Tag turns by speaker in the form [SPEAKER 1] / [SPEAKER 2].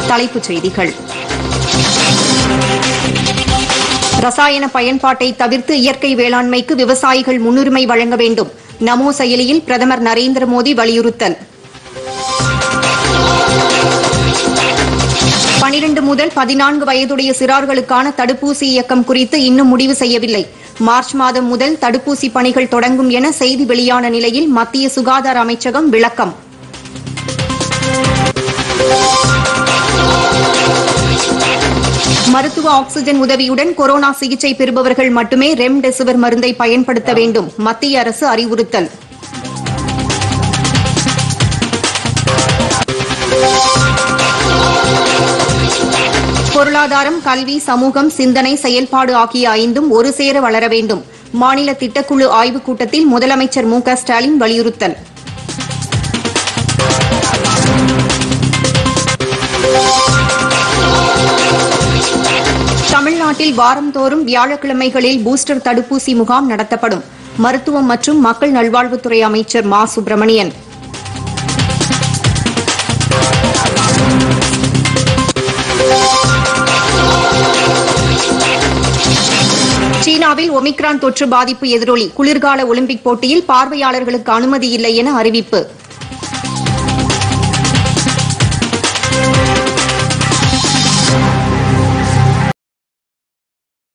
[SPEAKER 1] தலைப்புச் செய்திகள் ரசாயன பயன்பாட்டை தவிர்த்து இயற்கை வேளாண்மைக்கு விவசாயிகள் முன்னுரிமை வழங்க வேண்டும் நமோ செயலியில் பிரதமர் நரேந்திர மோடி வலியுறுத்தல் பனிரண்டு முதல் பதினான்கு வயதுடைய சிறார்களுக்கான தடுப்பூசி இயக்கம் குறித்து இன்னும் முடிவு செய்யவில்லை மார்ச் மாதம் முதல் தடுப்பூசி பணிகள் தொடங்கும் என செய்தி வெளியான நிலையில் மத்திய சுகாதார அமைச்சகம் விளக்கம் மருத்துவ ஆக்ஸிஜன் உதவியுடன் கொரோனா சிகிச்சை பெறுபவர்கள் மட்டுமே ரெம்டெசிவிர் மருந்தை பயன்படுத்த வேண்டும் மத்திய அரசு அறிவுறுத்தல் பொருளாதாரம் கல்வி சமூகம் சிந்தனை செயல்பாடு ஆகிய ஐந்தும் ஒரு சேர வளர வேண்டும் மாநில திட்டக்குழு ஆய்வுக் கூட்டத்தில் முதலமைச்சர் மு க ஸ்டாலின் வலியுறுத்தல் தமிழ்நாட்டில் வாரந்தோறும் வியாழக்கிழமைகளில் பூஸ்டர் தடுப்பூசி முகாம் நடத்தப்படும் மருத்துவம் மற்றும் மக்கள் நல்வாழ்வுத்துறை அமைச்சர் மா சுப்பிரமணியன் சீனாவில் ஒமிக்ரான் தொற்று பாதிப்பு எதிரொலி குளிர்கால ஒலிம்பிக் போட்டியில் பார்வையாளர்களுக்கு அனுமதி இல்லை என அறிவிப்பு